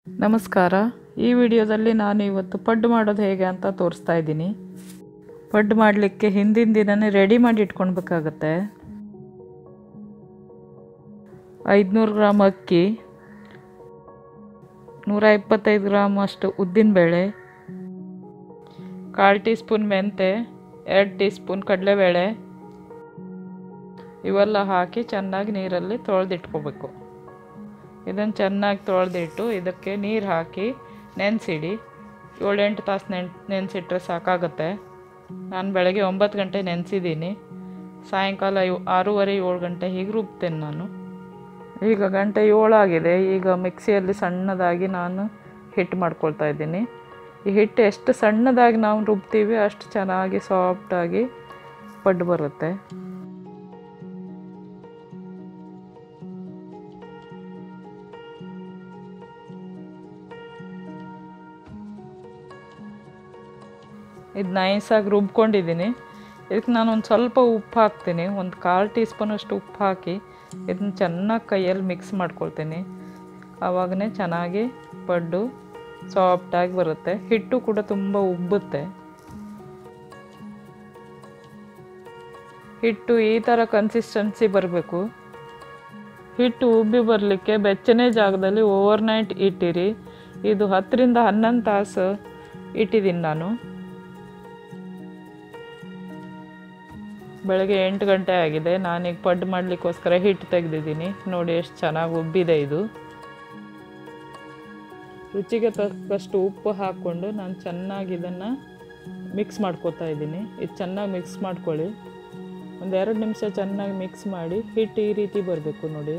ನಮಸ್ಕಾರ ಈ ವಿಡಿಯೋದಲ್ಲಿ ನಾನು ಇವತ್ತು ಪಡ್ಡು ಮಾಡೋದು ಹೇಗೆ ಅಂತ ತೋರಿಸ್ತಾ ಇದ್ದೀನಿ ಪಡ್ಡು ಮಾಡಲಿಕ್ಕೆ ಹಿಂದಿನ ದಿನನೇ ರೆಡಿ ಮಾಡಿ ಇಟ್ಕೊಳ್ಬೇಕಾಗತ್ತೆ ಐದುನೂರು ಗ್ರಾಮ್ ಅಕ್ಕಿ ನೂರ ಇಪ್ಪತ್ತೈದು ಗ್ರಾಮ್ ಅಷ್ಟು ಉದ್ದಿನಬೇಳೆ ಕಾಲು ಟೀ ಸ್ಪೂನ್ ಮೆಂತೆ ಎರಡು ಟೀ ಸ್ಪೂನ್ ಕಡಲೆಬೇಳೆ ಇವೆಲ್ಲ ಹಾಕಿ ಚೆನ್ನಾಗಿ ನೀರಲ್ಲಿ ತೊಳೆದಿಟ್ಕೋಬೇಕು ಇದನ್ನು ಚೆನ್ನಾಗಿ ತೊಳೆದಿಟ್ಟು ಇದಕ್ಕೆ ನೀರು ಹಾಕಿ ನೆನೆಸಿಡಿ ಏಳೆಂಟು ತಾಸು ನೆನ್ ನೆನೆಸಿಟ್ರೆ ಸಾಕಾಗುತ್ತೆ ನಾನು ಬೆಳಗ್ಗೆ ಒಂಬತ್ತು ಗಂಟೆ ನೆನೆಸಿದ್ದೀನಿ ಸಾಯಂಕಾಲ ಯೋ ಆರೂವರೆ ಏಳು ಗಂಟೆ ಹೀಗೆ ರುಬ್ತೇನೆ ನಾನು ಈಗ ಗಂಟೆ ಏಳಾಗಿದೆ ಈಗ ಮಿಕ್ಸಿಯಲ್ಲಿ ಸಣ್ಣದಾಗಿ ನಾನು ಹಿಟ್ಟು ಮಾಡ್ಕೊಳ್ತಾ ಇದ್ದೀನಿ ಈ ಹಿಟ್ಟು ಎಷ್ಟು ಸಣ್ಣದಾಗಿ ನಾವು ರುಬ್ತೀವಿ ಅಷ್ಟು ಚೆನ್ನಾಗಿ ಸಾಫ್ಟಾಗಿ ಪಡ್ಡು ಬರುತ್ತೆ ಇದು ನೈಸಾಗಿ ರುಬ್ಕೊಂಡಿದ್ದೀನಿ ಇದಕ್ಕೆ ನಾನು ಒಂದು ಸ್ವಲ್ಪ ಉಪ್ಪು ಹಾಕ್ತೀನಿ ಒಂದು ಕಾಲು ಟೀ ಸ್ಪೂನಷ್ಟು ಉಪ್ಪು ಹಾಕಿ ಇದನ್ನ ಚೆನ್ನಾಗಿ ಕೈಯಲ್ಲಿ ಮಿಕ್ಸ್ ಮಾಡ್ಕೊಳ್ತೀನಿ ಆವಾಗನೇ ಚೆನ್ನಾಗಿ ಪಡ್ಡು ಸಾಫ್ಟಾಗಿ ಬರುತ್ತೆ ಹಿಟ್ಟು ಕೂಡ ತುಂಬ ಉಬ್ಬುತ್ತೆ ಹಿಟ್ಟು ಈ ಥರ ಕನ್ಸಿಸ್ಟೆನ್ಸಿ ಬರಬೇಕು ಹಿಟ್ಟು ಉಬ್ಬಿ ಬರಲಿಕ್ಕೆ ಬೆಚ್ಚನೆ ಜಾಗದಲ್ಲಿ ಓವರ್ನೈಟ್ ಇಟ್ಟಿರಿ ಇದು ಹತ್ತರಿಂದ ಹನ್ನೊಂದು ತಾಸು ಇಟ್ಟಿದ್ದೀನಿ ನಾನು ಬೆಳಗ್ಗೆ ಎಂಟು ಗಂಟೆ ಆಗಿದೆ ನಾನೀಗ ಪಡ್ಡು ಮಾಡಲಿಕ್ಕೋಸ್ಕರ ಹಿಟ್ಟು ತೆಗೆದಿದ್ದೀನಿ ನೋಡಿ ಎಷ್ಟು ಚೆನ್ನಾಗಿ ಉಬ್ಬಿದೆ ಇದು ರುಚಿಗೆ ತಕ್ಕಷ್ಟು ಉಪ್ಪು ಹಾಕ್ಕೊಂಡು ನಾನು ಚೆನ್ನಾಗಿ ಇದನ್ನು ಮಿಕ್ಸ್ ಮಾಡ್ಕೋತಾ ಇದ್ದೀನಿ ಇದು ಚೆನ್ನಾಗಿ ಮಿಕ್ಸ್ ಮಾಡ್ಕೊಳ್ಳಿ ಒಂದೆರಡು ನಿಮಿಷ ಚೆನ್ನಾಗಿ ಮಿಕ್ಸ್ ಮಾಡಿ ಹಿಟ್ಟು ಈ ರೀತಿ ಬರಬೇಕು ನೋಡಿ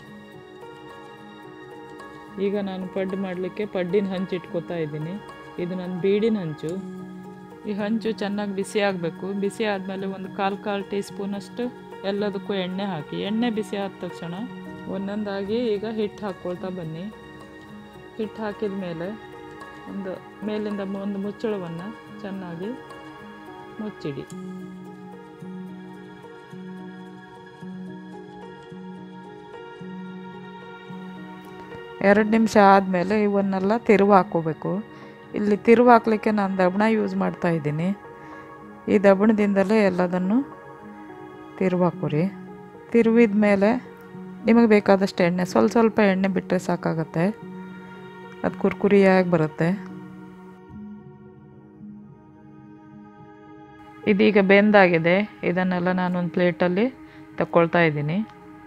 ಈಗ ನಾನು ಪಡ್ಡು ಮಾಡಲಿಕ್ಕೆ ಪಡ್ಡಿನ ಹಂಚು ಇಟ್ಕೋತಾ ಇದ್ದೀನಿ ಇದು ನನ್ನ ಬೀಡಿನ ಹಂಚು ಈ ಹಂಚು ಚೆನ್ನಾಗಿ ಬಿಸಿ ಆಗಬೇಕು ಬಿಸಿ ಆದಮೇಲೆ ಒಂದು ಕಾಲು ಕಾಲು ಟೀ ಸ್ಪೂನಷ್ಟು ಎಲ್ಲದಕ್ಕೂ ಎಣ್ಣೆ ಹಾಕಿ ಎಣ್ಣೆ ಬಿಸಿ ಆದ ತಕ್ಷಣ ಒಂದೊಂದಾಗಿ ಈಗ ಹಿಟ್ಟು ಹಾಕ್ಕೊಳ್ತಾ ಬನ್ನಿ ಹಿಟ್ಟು ಹಾಕಿದ ಮೇಲೆ ಒಂದು ಮೇಲಿಂದ ಒಂದು ಮುಚ್ಚಳವನ್ನು ಚೆನ್ನಾಗಿ ಮುಚ್ಚಿಡಿ ಎರಡು ನಿಮಿಷ ಆದಮೇಲೆ ಇವನ್ನೆಲ್ಲ ತಿರುವು ಹಾಕ್ಕೋಬೇಕು ಇಲ್ಲಿ ತಿರುವು ಹಾಕ್ಲಿಕ್ಕೆ ನಾನು ದಬಣ ಯೂಸ್ ಮಾಡ್ತಾ ಇದ್ದೀನಿ ಈ ದಬಣದಿಂದಲೇ ಎಲ್ಲದನ್ನು ತಿರುವು ಹಾಕೋರಿ ತಿರುವಿದ ಮೇಲೆ ನಿಮಗೆ ಬೇಕಾದಷ್ಟು ಎಣ್ಣೆ ಸ್ವಲ್ಪ ಸ್ವಲ್ಪ ಎಣ್ಣೆ ಬಿಟ್ಟರೆ ಸಾಕಾಗತ್ತೆ ಅದು ಕುರ್ಕುರಿಯಾಗಿ ಬರುತ್ತೆ ಇದೀಗ ಬೆಂದಾಗಿದೆ ಇದನ್ನೆಲ್ಲ ನಾನೊಂದು ಪ್ಲೇಟಲ್ಲಿ ತಗೊಳ್ತಾ ಇದ್ದೀನಿ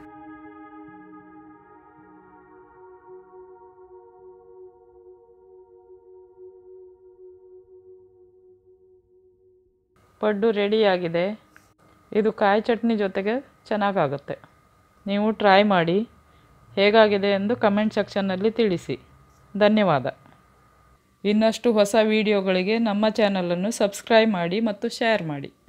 ಪಡ್ಡು ರೆಡಿಯಾಗಿದೆ ಇದು ಕಾಯಿ ಚಟ್ನಿ ಜೊತೆಗೆ ಚೆನ್ನಾಗಾಗುತ್ತೆ ನೀವು ಟ್ರೈ ಮಾಡಿ ಹೇಗಾಗಿದೆ ಎಂದು ಕಮೆಂಟ್ ಸೆಕ್ಷನ್ನಲ್ಲಿ ತಿಳಿಸಿ ಧನ್ಯವಾದ ಇನ್ನಷ್ಟು ಹೊಸ ವಿಡಿಯೋಗಳಿಗೆ ನಮ್ಮ ಚಾನಲನ್ನು ಸಬ್ಸ್ಕ್ರೈಬ್ ಮಾಡಿ ಮತ್ತು ಶೇರ್ ಮಾಡಿ